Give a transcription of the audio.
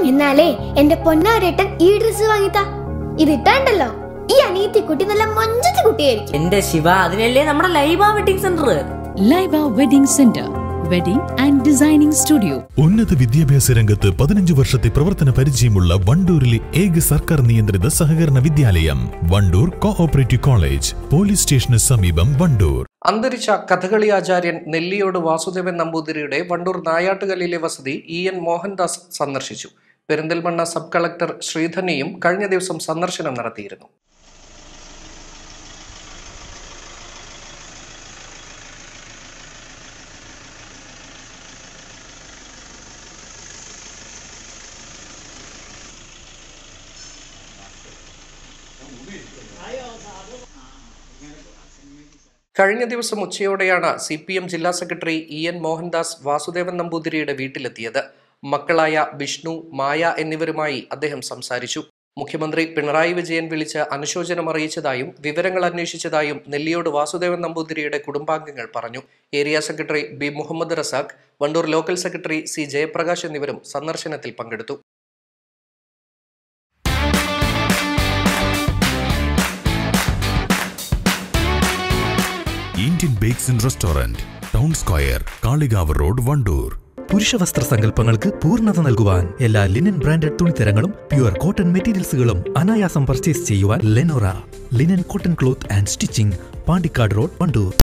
എന്നാലേ എന്റെ പൊന്നാരേട്ടൻ ഈ ഡ്രസ് വാങ്ങിത്താ ഇത് ഇട്ടാണ്ടല്ലോ ഈ അനിയത്തി കുട്ടി നല്ല മൊഞ്ചത്തി കുട്ടിയായിരിക്കും എന്റെ ശിവ അതിനല്ലേ നമ്മുടെ Laiba wedding centre Laiba wedding centre wedding and designing studio ഉന്നത വിദ്യാഭ്യാസ രംഗത്ത് പതിനഞ്ച് വർഷത്തെ പ്രവർത്തന പരിചയമുള്ള വണ്ടൂരിലെ ഏക സർക്കാർ നിയന്ത്രിത സഹകരണ വിദ്യാലയം വണ്ടൂർ കോഓപ്പറേറ്റീവ് കോളേജ് പോലീസ് സ്റ്റേഷന് സമീപം വണ്ടൂർ അന്തരിച്ച കഥകളി ആചാര്യൻ നെല്ലിയോട് വാസുദേവൻ നമ്പൂതിരിയുടെ വണ്ടൂർ നായാട്ടുകല്ലിലെ വസതി ഇ എൻ മോഹൻദാസ് സന്ദർശിച്ചു പെരിന്തൽമണ്ണ സബ് കളക്ടർ ശ്രീധന്യയും കഴിഞ്ഞ ദിവസം സന്ദർശനം നടത്തിയിരുന്നു കഴിഞ്ഞ ദിവസം ഉച്ചയോടെയാണ് സി പി എം ജില്ലാ secretary E N Mohandas Vasudevan നമ്പൂതിരിയുടെ വീട്ടിലെത്തിയത് മക്കളായ വിഷ്ണു മായ എന്നിവരുമായി അദ്ദേഹം സംസാരിച്ചു മുഖ്യമന്ത്രി പിണറായി വിജയൻ വിളിച്ച് അനുശോചനം അറിയിച്ചതായും വിവരങ്ങൾ അന്വേഷിച്ചതായും നെല്ലിയോട് വാസുദേവൻ നമ്പൂതിരിയുടെ കുടുംബാംഗങ്ങൾ പറഞ്ഞു area secretary B Muhammad Razak Wandoor local secretary C Jayaprakash എന്നിവരും സന്ദർശനത്തിൽ പങ്കെടുത്തു Indian bakes and restaurant town square Kalikavu road Wandoor പുരുഷവസ്ത്ര സങ്കല്പങ്ങൾക്ക് പൂർണ്ണത നൽകുവാൻ എല്ലാ ലിനൻ ബ്രാൻഡഡ് തുണിത്തരങ്ങളും പ്യുവർ കോട്ടൺ മെറ്റീരിയൽസുകളും അനായാസം പർച്ചേസ് ചെയ്യുവാൻ Lenora linen cotton cloth and stitching Pandikkad road Wandoor